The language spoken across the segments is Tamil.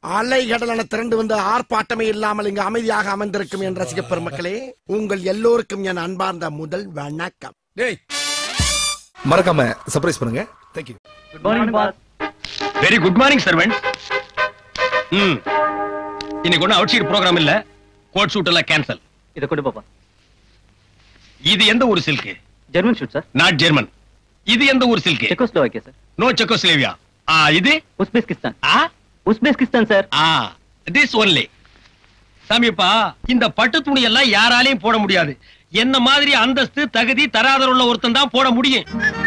அலைகடலான திரண்டு வந்து ஆர்ப்பாட்டமே இல்லாமல் இங்கு அமைதியாக அமர்ந்திருக்கும் என் ரசிக பெருமக்களே உங்கள் எல்லோருக்கும் என் அன்பார்ந்த முதல் வணக்கம் டேய் மறக்காம சர்ப்ரைஸ் பண்ணுங்க thank you very good morning servant ம் இன்னைக்கு ஒன்றும் அவுட் சைடு ப்ரோக்ராம் இல்ல கோட் ஷூட் எல்லாம் கேன்சல் இதை கொண்டு பாப்பா இது எந்த ஊர் silk German suit sir not German இது எந்த ஊர் silk Czechoslovakia sir no Czechoslovakia ஆ இது உஸ்பெஸ்கிஸ்தான் ஆ உஸ்பெஸ்கிஸ்தான் சார் ஆ திஸ் ஒன்லி சாமிப்பா இந்த பட்டு துணி எல்லாம் யாராலையும் போட முடியாது என்ன மாதிரி அந்தஸ்து தகுதி தராதரம் உள்ள ஒருத்தன் தான் போட முடியும்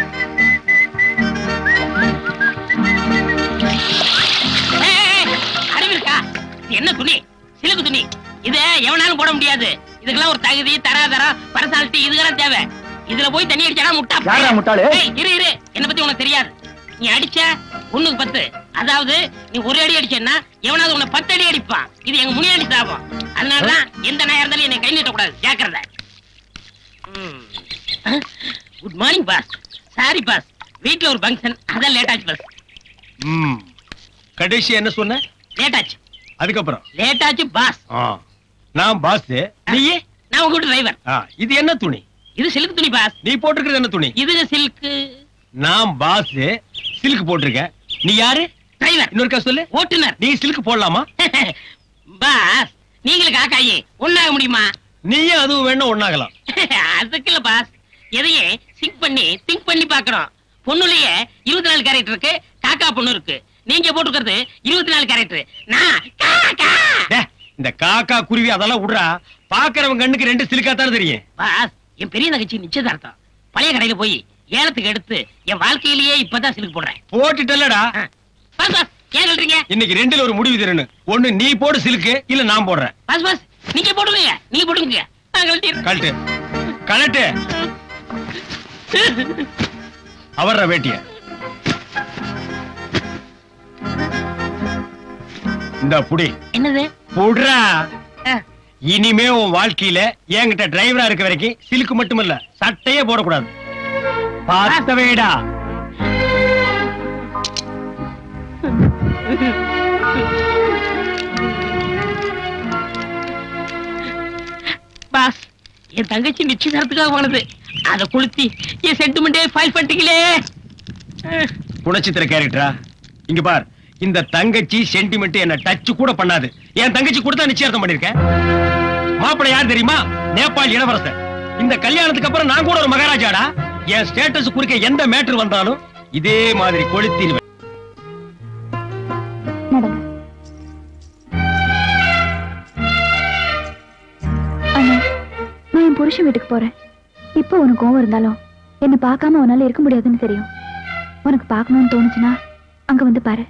அறிவு இருக்கா இது என்ன துணி சிலுக்கு துணி இத எவனாலும் போட முடியாது இதுக்கெல்லாம் ஒரு தகுதி தராதரம் பர்சனாலிட்டி இதுக்கெல்லாம் தேவை இதுல போய் தண்ணி அடிச்சா முட்டா யாரா முட்டாளு? ஏய், இரு இரு என்ன பத்தி உனக்கு தெரியாது நீ அடிச்ச ஒண்ணுக்கு பத்து அதாவது நீ ஒரு அடி அடிச்சேன்னா எவனாவது உன்னை பத்து அடி அடிப்பான் இது எங்க முனியாண்டி சாபம் அதனாலதான் எந்த நாயா இருந்தாலும் என்னை கை நீட்டக்கூடாது ஜாக்கிரதை good morning boss sorry boss வீட்ல ஒரு ஃபங்க்ஷன் அதான் லேட் ஆச்சு பாஸ் ம் கடைசி என்ன சொன்ன லேட் ஆச்சு அதுக்கப்புறம் லேட் ஆச்சு பாஸ் ஆ நான் பாஸ் நீயே நான் உங்க வீட்டு டிரைவர் ஆ, இது என்ன துணி இது சில்க் துணி பாஸ் நீ போட்டிருக்கிறது என்ன துணி இது சில்க் நான் பாஸ் சில்க் போட்டிருக்கேன் நீ யாரு டிரைவர் இன்னொருக்கா சொல்லு ஓட்டுநர் நீ சில்க் போடலாமா பாஸ் நீங்களும் காக்காயி ஒண்ணாக முடியுமா நீயும் அதுவும் வேணும் ஒண்ணாகலாம் அதுக்கு இல்ல பாஸ் எதையே சிங்க் பண்ணி திங்க் பண்ணி பாக்குறோம் பொண்ணுலயே இருபத்தி நாலு கேரக்டர் இருக்கு காக்கா பொண்ணு இருக்கு நீங்க போட்டுக்கிறது இருபத்தி நாலு கேரக்டர் நான் காக்கா டே, இந்த காக்கா குருவி அதெல்லாம் விடுறா பாக்குறவன் கண்ணுக்கு ரெண்டு சிலுக்கா தானே தெரியும் பாஸ் என் பெரிய நகைச்சி நிச்சயதார்த்தம் பழைய கடையில போய் ஏலத்துக்கு எடுத்து என் வாழ்க்கையிலேயே இப்பதான் சிலுக்கு போடுறேன் போட்டுட்டல்லடா ஆ. பாஸ் பாஸ் ஏன் சொல்றீங்க இன்னைக்கு ரெண்டுல ஒரு முடிவு தரணும் ஒண்ணு நீ போடு சிலுக்கு இல்ல நான் போடுறேன் பாஸ் பாஸ் நீங்க போடுங்க நீங்க போடுங்க நான் கழட்டிடுறேன். கழட்டு கழட்டு அவர்ற வேட்டிய இந்த புடி என்னது புடுறா ஆ. இனிமே உன் வாழ்க்கையில என்கிட்ட டிரைவரா இருக்க வரைக்கும் சிலுக்கு மட்டுமல்ல சட்டையே போடக்கூடாது பார்த்தவேடா பாஸ் என் தங்கச்சி நிச்சயதார்த்துக்காக போனது அத கொளுத்தி என் சென்டிமெண்டே ஃபைல் பண்ணிட்டீங்களே அஹ், குணச்சித்திர கேரக்டரா இங்க பார் இந்த தங்கச்சி சென்டிமெண்ட் என்ன டச் கூட பண்ணாது என் தங்கச்சி கூட தான் நிச்சயார்த்தம் பண்ணிருக்கேன் மாப்பிள்ளை யார் தெரியுமா நேபாள் இளவரசர் இந்த கல்யாணத்துக்கு அப்புறம் நான் கூட ஒரு மகாராஜாடா என் ஸ்டேட்டஸ் குறுக்க எந்த மேட்டர் வந்தாலும் இதே மாதிரி கொளுத்திடுவேன் நடங்க அண்ணா நான் என் புருஷன் வீட்டுக்கு போறேன் இப்போ உனக்கு கோவம் இருந்தாலும் என்ன பார்க்காம உன்னால இருக்க முடியாதுன்னு தெரியும் உனக்கு பார்க்கணும்னு தோணுச்சுன்னா அங்க வந்து பாரு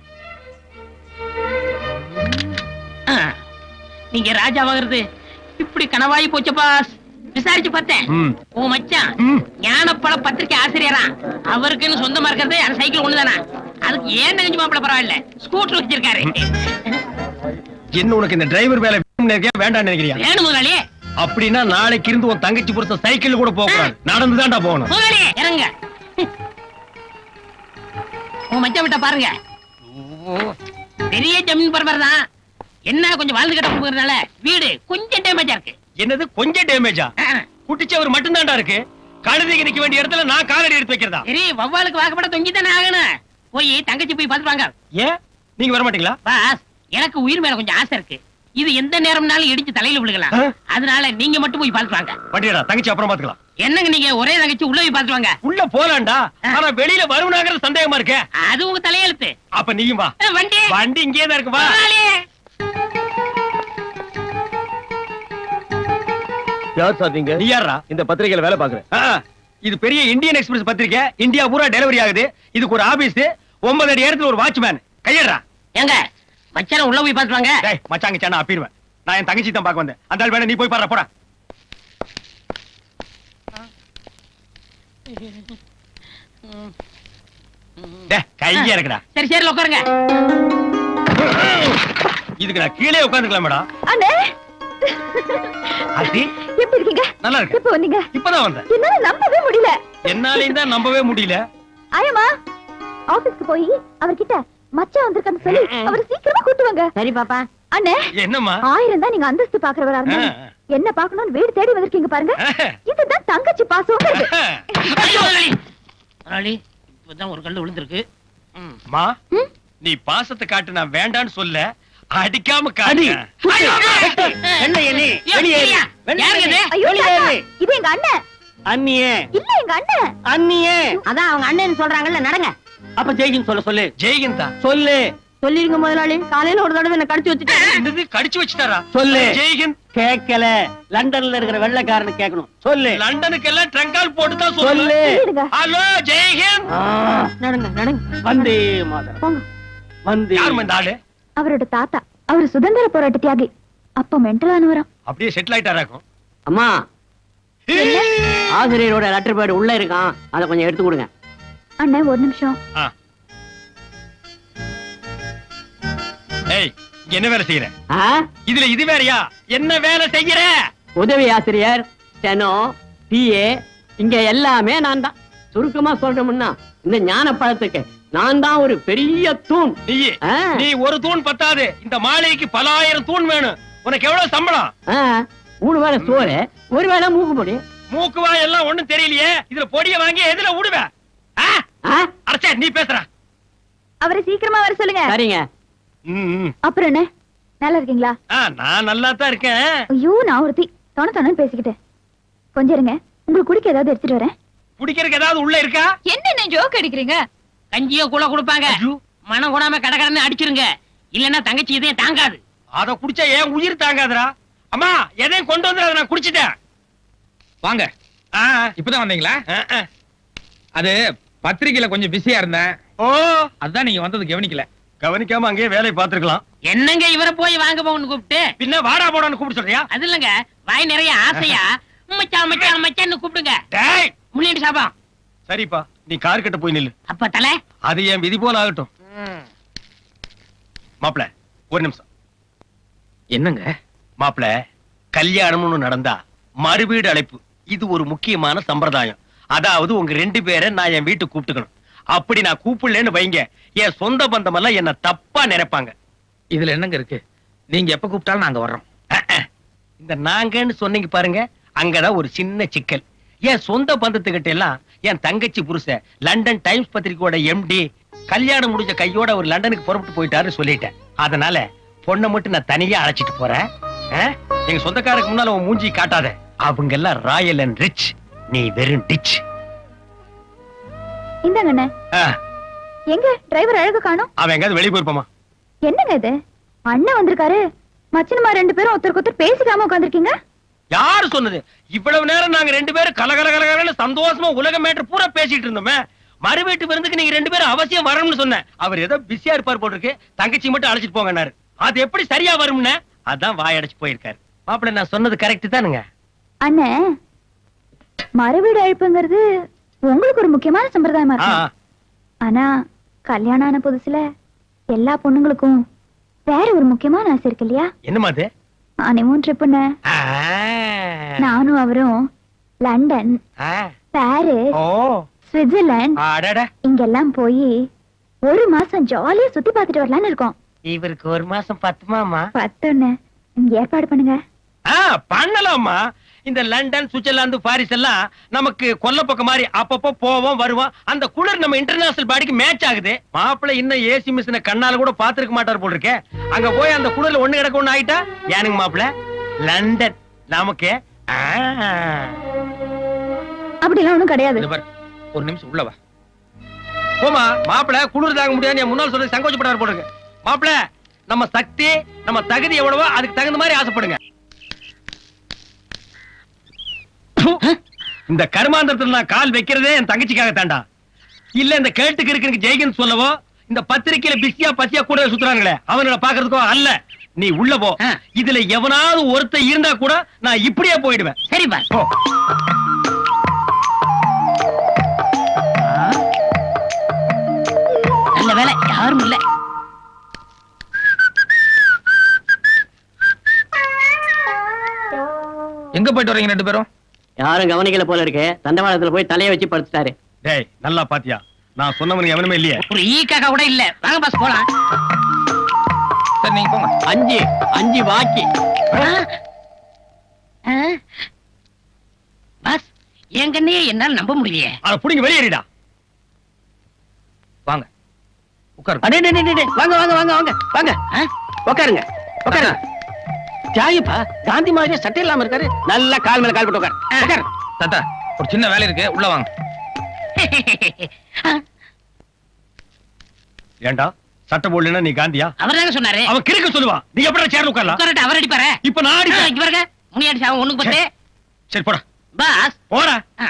அஹ். நீங்க ராஜாவாகிறது இப்படி கனவாயி போச்சு பாஸ் விசாரிச்சு பார்த்தேன் ம். உன் மச்சான் ம். ஞானப்பழ பத்திரிக்கை ஆசிரியரா அவருக்குன்னு சொந்தமா இருக்கிறது அந்த சைக்கிள் ஒண்ணுதானா அதுக்கு ஏன் நெஞ்சு மாப்பிள பரவாயில்ல ஸ்கூட்டர் வச்சிருக்காரு என்ன உனக்கு இந்த டிரைவர் வேலை வேணும்னு நினைக்கிறியா, வேண்டாம்னு நினைக்கிறியா வேணும் முதலாளியே அப்படின்னா நாளைக்கு இருந்து உன் தங்கச்சி புருஷன் சைக்கிள் கூட போக கூடாது நடந்து தான்டா போகணும் முதலாளியே இறங்க உன் மச்சான் விட்ட பாருங்க பெரிய ஜமீன் பரபர் தான் என்ன கொஞ்சம் வாழ்ந்து கட்ட போகிறதுனால வீடு கொஞ்சம் டேமேஜா இருக்கு என்னது கொஞ்சம் டேமேஜா அஹ். குட்டிச்சவர் மட்டும்தான்டா இருக்கு கழுதைக்கு நிக்க வேண்டிய இடத்துல நான் காலடி எடுத்து வைக்கிறதா சரி வவ்வாலுக்கு வாக்கப்பட தொங்கி தானே ஆகணும் போய் தங்கச்சி போய் பார்த்துட்டு வாங்க ஏன் நீங்க வர மாட்டீங்களா பாஸ் எனக்கு உயிர் மேல கொஞ்சம் ஆசை இருக்கு இது எந்த நேரம்னாலும் இடிச்சு தலையில விழுகலாம் ஆ? அதனால நீங்க மட்டும் போய் பார்த்துட்டு வாங்க வண்டியடா தங்கச்சி அப்புறம் பாத்துக்கலாம் என்னங்க நீங்க ஒரே தங்கச்சி உள்ள போய் பார்த்துட்டு வாங்க உள்ள போலாம்டா ஆனா வெளியில வருவனாங்கிறது சந்தேகமா இருக்கே அது உங்க தலையெழுத்து அப்ப நீயும் வா அஹ், வண்டி வண்டி இங்கே தான் இருக்கு வா முதலாளியே. யார் சார் நீங்க நீ யாரா இந்த பத்திரிகையில வேலை பாக்குறேன் ஆ, இது பெரிய இந்தியன் எக்ஸ்பிரஸ் பத்திரிக்கை இந்தியா பூரா டெலிவரி ஆகுது இதுக்கு ஒரு ஆபீஸ் ஒன்பது அடி இடத்துல ஒரு வாட்ச்மேன் கையடுறா ஏங்க மச்சான உள்ள போய் பார்த்துட்டு வாங்க டேய் மச்சாங்க சேனா அப்பிடுவேன் நான் என் தங்கச்சி தான் பார்க்க வந்தேன் அந்த ஆள் வேணா நீ போய் பாரு போடா டேய் கையா இருக்குடா சரி சரி உட்காருங்க இதுக்கு நான் கீழே உட்காந்துக்கலாம் மேடம் அண்ணே ஆத்தி எப்படி இருக்கீங்க நல்லா இருக்கு எப்போ வந்தீங்க இப்பதான் வந்தேன் என்னால நம்பவே முடியல என்னாலையும் தான் நம்பவே முடியல ஆயமா ஆபீஸ்க்கு போய் அவர்கிட்ட மச்சான் வந்திருக்கான்னு சொல்லி அவர் சீக்கிரமா கூட்டுவாங்க சரி பாப்பா அண்ணே என்னம்மா ஆயிரம் தான் நீங்க அந்தஸ்து பாக்குறவரா இருந்தா ஆ. என்ன பாக்கணும்னு வீடு தேடி வந்திருக்கீங்க பாருங்க இதுதான் தங்கச்சி பாசம்ங்கிறது ஐயோ, முதலாளி. முதலாளி இப்பதான் ஒரு கல்லு விழுந்திருக்கு ம். மா ம்? நீ பாசத்தை காட்டு நான் வேண்டான்னு சொல்ல அடிக்காம அடி. காட்டு ஐயோ, என்ன எலி ஐயோ, வெளியே ஐயா, யாருங்க இது? ஐயோ வெளியே தாத்தா, ஏறு. இது எங்க அண்ணன் அண்ணியே இல்ல எங்க அண்ணன் அண்ணியே அதான் அவங்க அண்ணன் சொல்றாங்கல்ல நடங்க அப்ப ஜெய்கின் சொல்ல சொல்லு ஜெய்கிந்தா சொல்லு சொல்லிருங்க முதலாளி காலையில ஒரு தடவை என்ன கடிச்சு வச்சுட்டேன் என்னது கடிச்சு வச்சுட்டாரா சொல்லு. ஜெய்ஹிந்த் கேட்கல லண்டன்ல இருக்கிற வெள்ளைக்காரனு கேட்கணும் சொல்லு லண்டனுக்கு எல்லாம் ட்ரங்கால் போட்டு தான் சொல்லு சொல்லு சொல்லிடுங்க ஹலோ ஜெய்ஹிந்த் ஆ, நடங்க நடங்க வந்தே மாதம் போங்க வந்தே யாரும்மா இந்த ஆளு அவரோட தாத்தா அவர் சுதந்திர போராட்ட தியாகி அப்ப மென்டலானவராம் அப்படியே செட்டில் ஆயிட்டாராக்கும் அம்மா ஆசிரியரோட லெட்டர் பேட் உள்ள இருக்கான் அதை கொஞ்சம் எடுத்து கொடுங்க அண்ணன் ஒரு நிமிஷம் ஏய் இங்க என்ன வேலை செய்யற ஆ? இதுல இது வேறயா என்ன வேலை செய்யற உதவி ஆசிரியர் ஸ்டெனோ பிஏ இங்க எல்லாமே நான் தான் சுருக்கமா சொல்றோம்னா இந்த ஞான பழத்துக்கு நான் தான் ஒரு பெரிய தூண் நீ ஆ, நீ ஒரு தூண் பத்தாது இந்த மாளிகைக்கு பல ஆயிரம் தூண் வேணும் உனக்கு எவ்வளவு சம்பளம் ஆ, மூணு வேளை சோறு ஒரு வேளை மூக்கு பொடி மூக்குவா எல்லாம் ஒண்ணும் தெரியலையே இதுல பொடிய வாங்கி எதுல விடுவ ஆ? ஆ, அரைச்சே நீ பேசுற அவரை சீக்கிரமா வர சொல்லுங்க சரிங்க ம், ம். அப்புறம் என்ன நல்லா இருக்கீங்களா ஆ, நான் நல்லா தான் இருக்கேன் ஐயோ நான் ஒருத்தி தொண தொணன்னு பேசிக்கிட்டேன் கொஞ்சம் இருங்க உங்களுக்கு குடிக்க ஏதாவது எடுத்துட்டு வரேன் குடிக்கிறதுக்கு ஏதாவது உள்ள இருக்கா என்ன ஜோக் அடிக்கிறீங்க கஞ்சியோ கூட கொடுப்பாங்க ஐயோ, மனம் கூடாம கடகடன்னு அடிச்சிருங்க இல்லன்னா தங்கச்சி இதையும் தாங்காது அத குடிச்சா ஏன் உயிர் தாங்காதுடா அம்மா எதையும் கொண்டு வந்து அதை நான் குடிச்சிட்டேன் வாங்க ஆ, இப்பதான் வந்தீங்களா ஆ, ஆ. அது பத்திரிக்கையில கொஞ்சம் பிஸியா இருந்தேன் ஓ அதான் நீங்க வந்தது கவனிக்கல கவனிக்காம அங்கேயே வேலையை பார்த்திருக்கலாம் என்னங்க இவரை போய் வாங்க போன்னு கூப்பிட்டு பின்ன வாடா போடான்னு கூப்பிட்டு சொல்றியா அது இல்லங்க வாய் நிறைய ஆசையா மச்சான் மச்சான் மச்சான்னு கூப்பிடுங்க டேய் முள்ளிட்டு சாபம் சரிப்பா நீ கார் கிட்ட போய் நில்லு அப்ப தலை அது என் விதி போல ஆகட்டும் மாப்ள ஒரு நிமிஷம் என்னங்க மாப்ள கல்யாணம்னு நடந்தா மறுவீடு அழைப்பு இது ஒரு முக்கியமான சம்பிரதாயம் அதாவது உங்க ரெண்டு பேரை நான் என் வீட்டுக்கு கூப்பிட்டுக்கணும் அப்படி நான் கூப்பிடலன்னு வைங்க என் சொந்த பந்தம் எல்லாம் என்ன தப்பா நினைப்பாங்க இதுல என்னங்க இருக்கு நீங்க எப்ப கூப்பிட்டாலும் நாங்க வர்றோம் அஹ், அஹ். இந்த நாங்கன்னு சொன்னீங்க பாருங்க அங்கதான் ஒரு சின்ன சிக்கல் என் சொந்த பந்தத்துக்கிட்ட எல்லாம் என் தங்கச்சி புருஷ லண்டன் டைம்ஸ் பத்திரிக்கையோட எம்டி கல்யாணம் முடிஞ்ச கையோட ஒரு லண்டனுக்கு புறப்பட்டு போயிட்டாருன்னு சொல்லிட்டேன் அதனால பொண்ணை மட்டும் நான் தனியா அழைச்சிட்டு போறேன் அஹ்? எங்க சொந்தக்காரருக்கு முன்னால உன் மூஞ்சி காட்டாத அவங்க எல்லாம் ராயல் அண்ட் ரிச் நீ வெறும் டிச் இந்தாங்க அண்ணன் எங்க டிரைவர் அழகு காணோம் அவன் எங்கயாவது வெளியே போயிருப்பாமா என்னங்க இது அண்ணன் வந்திருக்காரு மச்சனமா ரெண்டு பேரும் ஒருத்தருக்கு ஒருத்தர் பேசிக்காம உட்காந்துருக்கீங்க யாரு சொன்னது இவ்வளவு நேரம் நாங்க ரெண்டு பேரும் கலகல கலகலன்னு சந்தோஷமா உலக மேட்டர் பூரா பேசிட்டு இருந்தோமே மறு வீட்டு விருந்துக்கு நீங்க ரெண்டு பேரும் அவசியம் வரணும்னு சொன்னேன் அவர் ஏதோ பிஸியா இருப்பார் போட்டிருக்கு தங்கச்சி மட்டும் அழைச்சிட்டு போங்கன்னாரு அது எப்படி சரியா வரும்னு அதான் வாயடைச்சு போயிருக்காரு மாப்பிள்ள நான் சொன்னது கரெக்ட் தானுங்க அண்ணன் மறுவீடு அழைப்புங்கிறது உங்களுக்கு ஒரு முக்கியமான சம்பிரதாயமா ஆ, இருக்கும் ஆனா கல்யாணம் ஆன புதுசுல எல்லா பொண்ணுங்களுக்கும் வேற ஒரு முக்கியமான ஆசை இருக்கு இல்லையா என்னம்மா அது ஹனிமூன் ட்ரிப்புன்னு ஆ, நானும் அவரும் லண்டன் ஆ, பாரிஸ் ஓ சுவிட்சர்லாந்து அடட இங்கெல்லாம் போய் ஒரு மாசம் ஜாலியா சுத்தி பார்த்துட்டு வரலாம்னு இருக்கோம் இவருக்கு ஒரு மாசம் பத்துமாமா பத்துன்னு ஏற்பாடு பண்ணுங்க ஆ பண்ணலாமா இந்த லண்டன் சுவிட்சர்லாந்து பாரிஸ் எல்லாம் நமக்கு கொல்ல பக்கம் மாதிரி அப்பப்போ போவோம் வருவோம் அந்த குளிர் நம்ம இன்டர்நேஷனல் பாடிக்கு மேட்ச் ஆகுது மாப்பிள்ளை இன்னும் ஏசி மிஷினை கண்ணால கூட பாத்துருக்க மாட்டார் போல் இருக்கே அங்க போய் அந்த குளிர்ல ஒண்ணு கிடக்க ஒண்ணு ஆயிட்டா ஏனுங்க மாப்பிள்ளை லண்டன் நமக்கு ஆ. அப்படிலாம் ஒண்ணும் கிடையாது இது பாரு, ஒரு நிமிஷம் உள்ள வா போமா மாப்பிள்ளை குளிர் தாங்க முடியாது என் முன்னால் சொல்லி சங்கோச்சப்படார் போல் இருக்கு மாப்பிள்ளை நம்ம சக்தி நம்ம தகுதி எவ்வளவோ அதுக்கு தகுந்த மாதிரி ஆசைப்படுங்க ப்பு. இந்த கருமாந்திரத்துல நான் கால் வைக்கிறதே என் தங்கச்சிக்காக தாண்டா இல்ல இந்த கேட்டுக்கு இருக்கு ஜெய்கன் சொல்லவோ இந்த பத்திரிக்கையில பிஸியா பசியா கூட சுத்துறாங்களே அவங்கள பாக்குறதுக்கோ அல்ல நீ உள்ள போ ஆ. இதுல எவனாவது ஒருத்த இருந்தா கூட நான் இப்படியே போயிடுவேன் சரி பார் போ நல்ல வேலை யாரும் இல்ல எங்க போயிட்டு வரீங்க ரெண்டு பேரும் யாரும் கவனிக்கல போல இருக்கு தண்டவாளத்துல போய் தலைய வச்சு படுத்துட்டாரு டேய் நல்லா பாத்தியா நான் சொன்னவனுக்கு எவனுமே இல்லையே ஒரு ஈக்காக கூட இல்ல வாங்க பாஸ் போலாம் சரி நீங்க போங்க அஞ்சு அஞ்சு பாக்கி ஆ? ஆ? பாஸ் என் கண்ணையே என்னால நம்ப முடியலையே அத புடிங்க வெளியேறிடா வாங்க உட்காரு அடே டே, டே, டே, டே, வாங்க வாங்க வாங்க வாங்க வாங்க ஆ? உட்காருங்க உட்காருங்க தியாகிப்பா காந்தி மாதிரியே சட்டை இல்லாம இருக்காரு நல்லா கால் மேல கால் போட்டு உட்காரு உட்காரு தாத்தா ஒரு சின்ன வேலை இருக்கு உள்ள வாங்க ஏண்டா சட்டை போடலன்னா நீ காந்தியா அவர் தாங்க சொன்னாரு அவன் கிறுக்க சொல்லுவான் நீ எப்படி சேர்ல உட்காரலாம் உட்காரட்டு அவர் அடிப்பாரு இப்ப நான் ஆ, அடிப்பேன் இங்க பாருங்க முனி அடிச்சு அவன் ஒண்ணுக்கு பத்து சரி போடா பாஸ் போடா ஆ.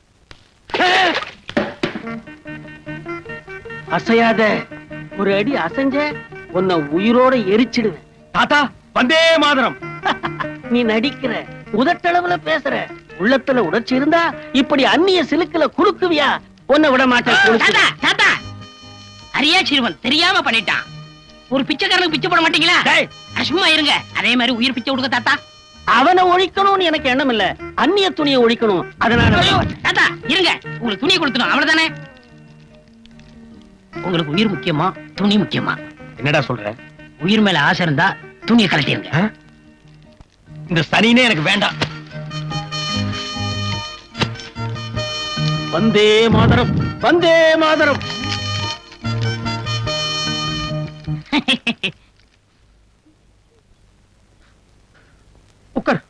அசையாத ஒரு அடி அசைஞ்ச உன்னை உயிரோட எரிச்சிடுவேன் தாத்தா வந்தே மாதரம் நீ நடிக்கிற உதட்டளவுல பேசுற உள்ளத்துல உணர்ச்சி இருந்தா இப்படி அந்நிய சிலுக்குல குறுக்குவியா உன்னை விட மாட்டேன் குலுக்கு. தாத்தா தாத்தா அரியா சிறுவன் தெரியாம பண்ணிட்டான் ஒரு பிச்சைக்காரனுக்கு பிச்சை போட மாட்டீங்களா டேய். அட, சும்மா இருங்க அதே மாதிரி உயிர் பிச்சை கொடுக்க தாத்தா அவனை ஒழிக்கணும்னு எனக்கு எண்ணம் இல்ல அந்நிய துணியை ஒழிக்கணும் அதனால ஐயோ, தாத்தா இருங்க உங்களுக்கு துணியை கொடுத்துடும் அவ்வளவுதானே உங்களுக்கு உயிர் முக்கியமா துணி முக்கியமா என்னடா சொல்ற உயிர் மேல ஆசை இருந்தா துணியை கழட்டிருங்க ஆ? இந்த சனினே எனக்கு வேண்டாம் வந்தே மாதரம் வந்தே மாதரம் உட்கார்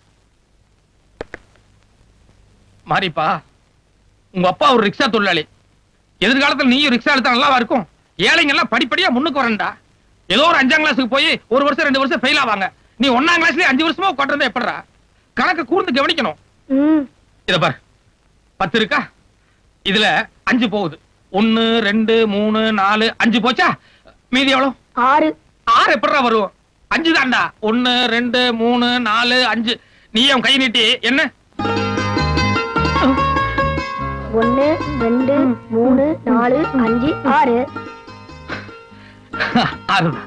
மாரிப்பா உங்க அப்பா ஒரு ரிக்ஷா தொழிலாளி எதிர்காலத்துல நீயும் ரிக்ஷா எடுத்தா நல்லாவா இருக்கும் ஏழைங்க எல்லாம் படிப்படியா முன்னுக்கு வரண்டா ஏதோ ஒரு அஞ்சாம் கிளாஸுக்கு போய் ஒரு வருஷம் ரெண்டு வருஷம் ஃபெயில் ஆவாங்க நீ ஒன்னாம் கிளாஸ்லயே அஞ்சு வருஷமா உட்காந்துருந்தா எப்படிடா கணக்கு கூர்ந்து கவனிக்கணும் இத பார் பத்து இருக்கா இதுல அஞ்சு போகுது ஒன்னு ரெண்டு மூணு நாலு அஞ்சு போச்சா மீதி எவ்வளவு ஆறு ஆறு எப்படிடா வரும் அஞ்சு தான்டா ஒன்னு ரெண்டு மூணு நாலு அஞ்சு நீ என் கை நீட்டி என்ன ஒன்னு ரெண்டு மூணு நாலு அஞ்சு ஆறு ஆறுதான்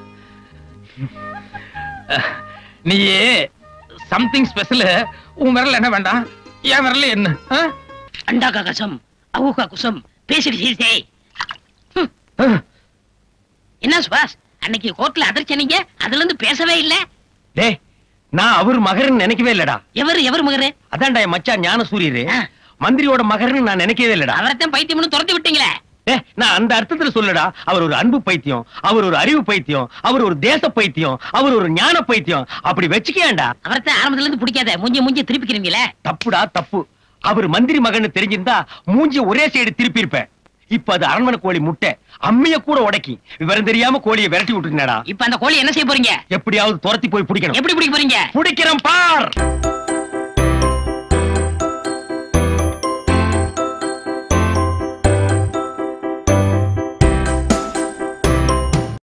நீயே சம்திங் ஸ்பெஷல் உன் விரல் என்ன வேண்டாம் என் விரல்ல என்ன ஆ? அண்டா கசம் அவுகா குசம் பேசிட்டு சீர்த்தே ஆ. என்ன சுபாஷ் அன்னைக்கு கோர்ட்ல அதிர்ச்சனீங்க அதுல இருந்து பேசவே இல்ல டேய் நான் அவர் மகர்னு நினைக்கவே இல்லடா எவர் எவர் மகரு அதான்டா என் மச்சான் ஞான சூரியரு ஆ. மந்திரியோட மகர்னு நான் நினைக்கவே இல்லடா அவரைத்தான் பைத்தியம்னு துரத்தி விட்டீங்களே ஏ நான் அந்த அர்த்தத்துல சொல்லடா அவர் ஒரு அன்பு பைத்தியம் அவர் ஒரு அறிவு பைத்தியம் அவர் ஒரு தேச பைத்தியம் அவர் ஒரு ஞான பைத்தியம் அப்படி வச்சுக்கேன்டா அவரைத்தான் ஆரம்பத்துல இருந்து பிடிக்காத மூஞ்சி மூஞ்சி திருப்பிக்கிறீங்களே தப்புடா தப்பு அவர் மந்திரி மகன்னு தெரிஞ்சிருந்தா மூஞ்சி ஒரே சைடு திருப்பி இருப்பேன் இப்ப அது அரண்மனை கோழி முட்டை அம்மிய கூட உடைக்கி விவரம் தெரியாம கோழியை விரட்டி விட்டுருந்தா இப்ப அந்த கோழி என்ன செய்ய போறீங்க எப்படியாவது துரத்தி போய் பிடிக்கணும் எப்படி பிடிக்க போறீங்க பிடிக்கிறேன் பார்